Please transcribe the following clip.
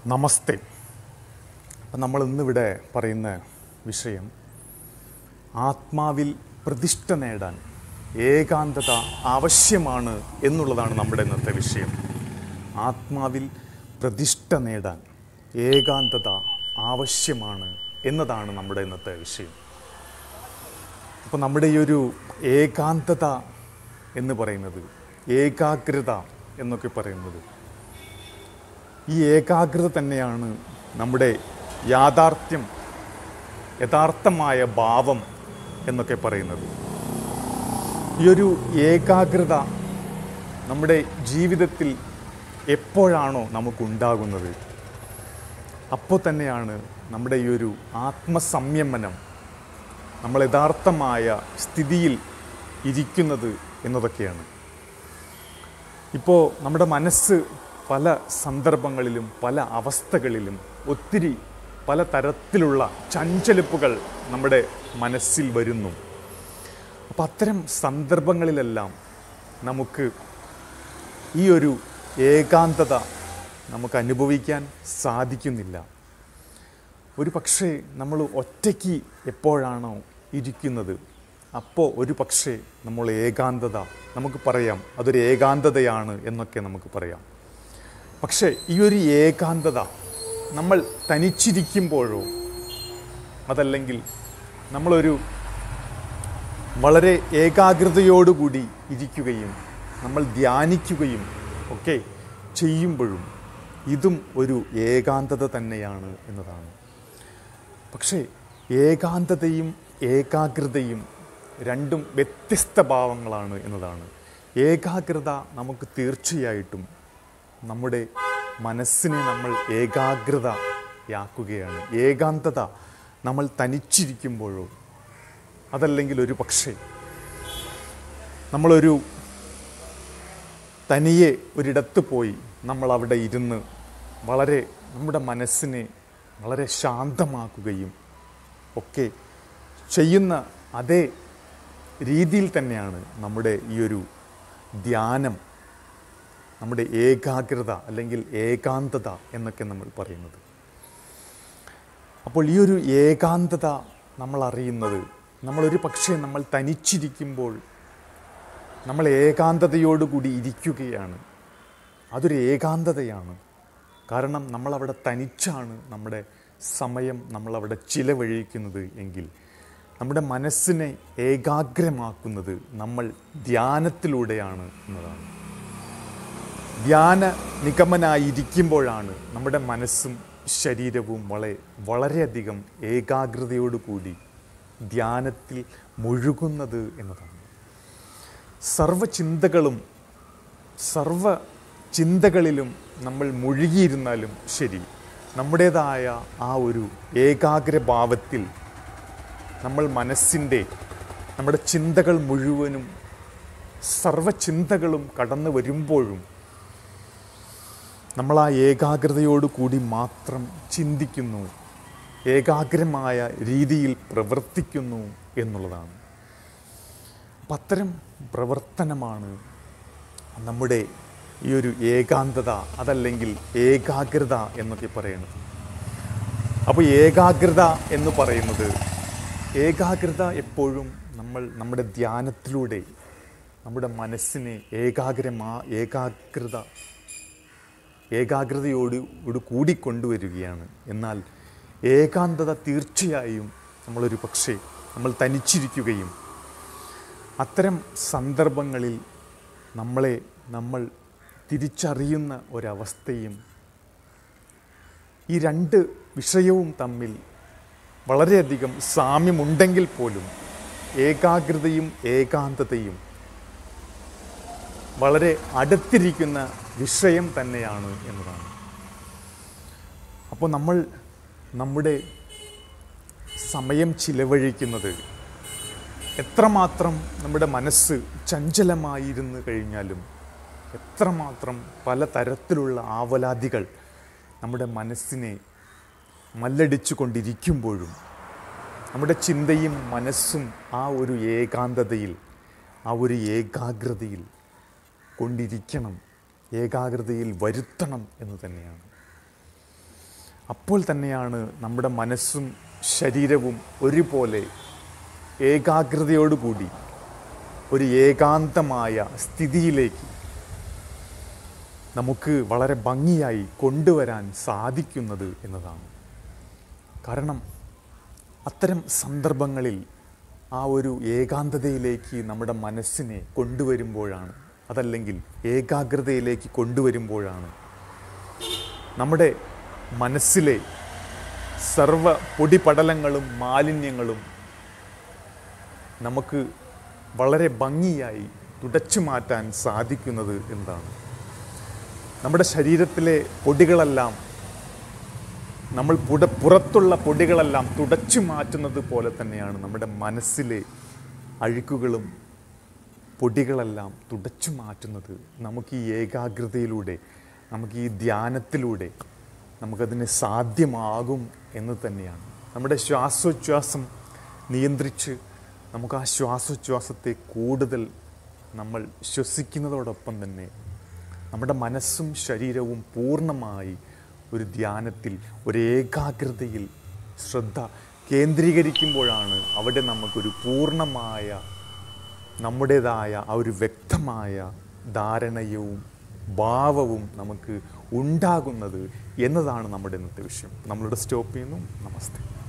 നമസ്തേ അപ്പം നമ്മൾ ഇന്നിവിടെ പറയുന്ന വിഷയം ആത്മാവിൽ പ്രതിഷ്ഠ നേടാൻ ഏകാന്തത ആവശ്യമാണ് എന്നുള്ളതാണ് നമ്മുടെ ഇന്നത്തെ വിഷയം ആത്മാവിൽ പ്രതിഷ്ഠ നേടാൻ ഏകാന്തത ആവശ്യമാണ് എന്നതാണ് നമ്മുടെ ഇന്നത്തെ വിഷയം അപ്പോൾ നമ്മുടെ ഈ ഒരു ഏകാന്തത എന്ന് പറയുന്നത് ഏകാഗ്രത എന്നൊക്കെ പറയുന്നത് ഈ ഏകാഗ്രത തന്നെയാണ് നമ്മുടെ യാഥാർത്ഥ്യം യഥാർത്ഥമായ ഭാവം എന്നൊക്കെ പറയുന്നത് ഈ ഒരു ഏകാഗ്രത നമ്മുടെ ജീവിതത്തിൽ എപ്പോഴാണോ നമുക്കുണ്ടാകുന്നത് അപ്പോൾ തന്നെയാണ് നമ്മുടെ ഈ ഒരു ആത്മസംയമനം നമ്മൾ യഥാർത്ഥമായ സ്ഥിതിയിൽ ഇരിക്കുന്നത് എന്നതൊക്കെയാണ് ഇപ്പോൾ നമ്മുടെ മനസ്സ് പല സന്ദർഭങ്ങളിലും പല അവസ്ഥകളിലും ഒത്തിരി പല തരത്തിലുള്ള ചഞ്ചലിപ്പുകൾ നമ്മുടെ മനസ്സിൽ വരുന്നു അപ്പം അത്തരം സന്ദർഭങ്ങളിലെല്ലാം നമുക്ക് ഈ ഒരു ഏകാന്തത നമുക്ക് അനുഭവിക്കാൻ സാധിക്കുന്നില്ല ഒരു പക്ഷേ നമ്മൾ ഒറ്റയ്ക്ക് എപ്പോഴാണോ ഇരിക്കുന്നത് അപ്പോൾ ഒരു പക്ഷേ നമ്മൾ ഏകാന്തത നമുക്ക് പറയാം അതൊരു ഏകാന്തതയാണ് എന്നൊക്കെ നമുക്ക് പറയാം പക്ഷേ ഈ ഒരു ഏകാന്തത നമ്മൾ തനിച്ചിരിക്കുമ്പോഴോ അതല്ലെങ്കിൽ നമ്മളൊരു വളരെ ഏകാഗ്രതയോടുകൂടി ഇരിക്കുകയും നമ്മൾ ധ്യാനിക്കുകയും ഒക്കെ ചെയ്യുമ്പോഴും ഇതും ഒരു ഏകാന്തത തന്നെയാണ് എന്നതാണ് പക്ഷേ ഏകാന്തതയും ഏകാഗ്രതയും രണ്ടും വ്യത്യസ്ത ഭാവങ്ങളാണ് എന്നതാണ് ഏകാഗ്രത നമുക്ക് തീർച്ചയായിട്ടും നമ്മുടെ മനസ്സിനെ നമ്മൾ ഏകാഗ്രതയാക്കുകയാണ് ഏകാന്തത നമ്മൾ തനിച്ചിരിക്കുമ്പോഴോ അതല്ലെങ്കിൽ ഒരു പക്ഷേ നമ്മളൊരു തനിയെ ഒരിടത്ത് പോയി നമ്മൾ അവിടെ ഇരുന്ന് വളരെ നമ്മുടെ മനസ്സിനെ വളരെ ശാന്തമാക്കുകയും ഒക്കെ ചെയ്യുന്ന അതേ രീതിയിൽ തന്നെയാണ് നമ്മുടെ ഈ ഒരു ധ്യാനം നമ്മുടെ ഏകാഗ്രത അല്ലെങ്കിൽ ഏകാന്തത എന്നൊക്കെ നമ്മൾ പറയുന്നത് അപ്പോൾ ഈ ഒരു ഏകാന്തത നമ്മൾ അറിയുന്നത് നമ്മളൊരു പക്ഷേ നമ്മൾ തനിച്ചിരിക്കുമ്പോൾ നമ്മൾ ഏകാന്തതയോടുകൂടി ഇരിക്കുകയാണ് അതൊരു ഏകാന്തതയാണ് കാരണം നമ്മളവിടെ തനിച്ചാണ് നമ്മുടെ സമയം നമ്മളവിടെ ചിലവഴിക്കുന്നത് എങ്കിൽ നമ്മുടെ മനസ്സിനെ ഏകാഗ്രമാക്കുന്നത് നമ്മൾ ധ്യാനത്തിലൂടെയാണ് എന്നതാണ് ധ്യാന നിഗമനായിരിക്കുമ്പോഴാണ് നമ്മുടെ മനസ്സും ശരീരവും വളരെ വളരെയധികം ഏകാഗ്രതയോടുകൂടി ധ്യാനത്തിൽ മുഴുകുന്നത് എന്നതാണ് സർവചിന്തകളും സർവ ചിന്തകളിലും നമ്മൾ മുഴുകിയിരുന്നാലും ശരി നമ്മുടേതായ ആ ഒരു ഏകാഗ്രഭാവത്തിൽ നമ്മൾ മനസ്സിൻ്റെ നമ്മുടെ ചിന്തകൾ മുഴുവനും സർവചിന്തകളും കടന്നു വരുമ്പോഴും നമ്മൾ ആ ഏകാഗ്രതയോട് കൂടി മാത്രം ചിന്തിക്കുന്നു ഏകാഗ്രമായ രീതിയിൽ പ്രവർത്തിക്കുന്നു എന്നുള്ളതാണ് അപ്പം അത്തരം പ്രവർത്തനമാണ് നമ്മുടെ ഈ ഒരു ഏകാന്തത അതല്ലെങ്കിൽ ഏകാഗ്രത എന്നൊക്കെ പറയുന്നത് അപ്പോൾ ഏകാഗ്രത എന്ന് പറയുന്നത് ഏകാഗ്രത എപ്പോഴും നമ്മൾ നമ്മുടെ ധ്യാനത്തിലൂടെ നമ്മുടെ മനസ്സിനെ ഏകാഗ്രമാ ഏകാഗ്രത ഏകാഗ്രതയോട് യോട് കൂടിക്കൊണ്ടുവരികയാണ് എന്നാൽ ഏകാന്തത തീർച്ചയായും നമ്മളൊരു പക്ഷേ നമ്മൾ തനിച്ചിരിക്കുകയും അത്തരം സന്ദർഭങ്ങളിൽ നമ്മളെ നമ്മൾ തിരിച്ചറിയുന്ന ഒരവസ്ഥയും ഈ രണ്ട് വിഷയവും തമ്മിൽ വളരെയധികം സാമ്യമുണ്ടെങ്കിൽ പോലും ഏകാഗ്രതയും ഏകാന്തതയും വളരെ അടുത്തിരിക്കുന്ന വിഷയം തന്നെയാണ് എന്നതാണ് അപ്പോൾ നമ്മൾ നമ്മുടെ സമയം ചിലവഴിക്കുന്നത് എത്രമാത്രം നമ്മുടെ മനസ്സ് ചഞ്ചലമായിരുന്നു കഴിഞ്ഞാലും എത്രമാത്രം പല തരത്തിലുള്ള ആവലാതികൾ നമ്മുടെ മനസ്സിനെ മല്ലടിച്ചു കൊണ്ടിരിക്കുമ്പോഴും നമ്മുടെ ചിന്തയും മനസ്സും ആ ഒരു ഏകാന്തതയിൽ ആ ഒരു ഏകാഗ്രതയിൽ കൊണ്ടിരിക്കണം ഏകാഗ്രതയിൽ വരുത്തണം എന്ന് തന്നെയാണ് അപ്പോൾ തന്നെയാണ് നമ്മുടെ മനസ്സും ശരീരവും ഒരുപോലെ ഏകാഗ്രതയോടുകൂടി ഒരു ഏകാന്തമായ സ്ഥിതിയിലേക്ക് നമുക്ക് വളരെ ഭംഗിയായി കൊണ്ടുവരാൻ സാധിക്കുന്നത് എന്നതാണ് കാരണം അത്തരം സന്ദർഭങ്ങളിൽ ആ ഒരു ഏകാന്തതയിലേക്ക് നമ്മുടെ മനസ്സിനെ കൊണ്ടുവരുമ്പോഴാണ് അതല്ലെങ്കിൽ ഏകാഗ്രതയിലേക്ക് കൊണ്ടുവരുമ്പോഴാണ് നമ്മുടെ മനസ്സിലെ സർവ പൊടിപടലങ്ങളും മാലിന്യങ്ങളും നമുക്ക് വളരെ ഭംഗിയായി തുടച്ചു മാറ്റാൻ സാധിക്കുന്നത് എന്താണ് നമ്മുടെ ശരീരത്തിലെ പൊടികളെല്ലാം നമ്മൾ പുട പുറത്തുള്ള പൊടികളെല്ലാം തുടച്ചു മാറ്റുന്നത് പോലെ തന്നെയാണ് നമ്മുടെ മനസ്സിലെ അഴുക്കുകളും പൊടികളെല്ലാം തുടച്ചു മാറ്റുന്നത് നമുക്ക് ഈ ഏകാഗ്രതയിലൂടെ നമുക്ക് ഈ ധ്യാനത്തിലൂടെ നമുക്കതിന് സാധ്യമാകും എന്ന് തന്നെയാണ് നമ്മുടെ ശ്വാസോച്ഛ്വാസം നിയന്ത്രിച്ച് നമുക്ക് ആ ശ്വാസോച്ഛ്വാസത്തെ കൂടുതൽ നമ്മൾ ശ്വസിക്കുന്നതോടൊപ്പം തന്നെ നമ്മുടെ മനസ്സും ശരീരവും പൂർണ്ണമായി ഒരു ധ്യാനത്തിൽ ഒരു ഏകാഗ്രതയിൽ ശ്രദ്ധ കേന്ദ്രീകരിക്കുമ്പോഴാണ് അവിടെ നമുക്കൊരു പൂർണ്ണമായ നമ്മുടേതായ ആ ഒരു വ്യക്തമായ ധാരണയവും ഭാവവും നമുക്ക് ഉണ്ടാകുന്നത് എന്നതാണ് നമ്മുടെ ഇന്നത്തെ വിഷയം നമ്മളുടെ സ്റ്റോപ്പ് ചെയ്യുന്നു നമസ്തേ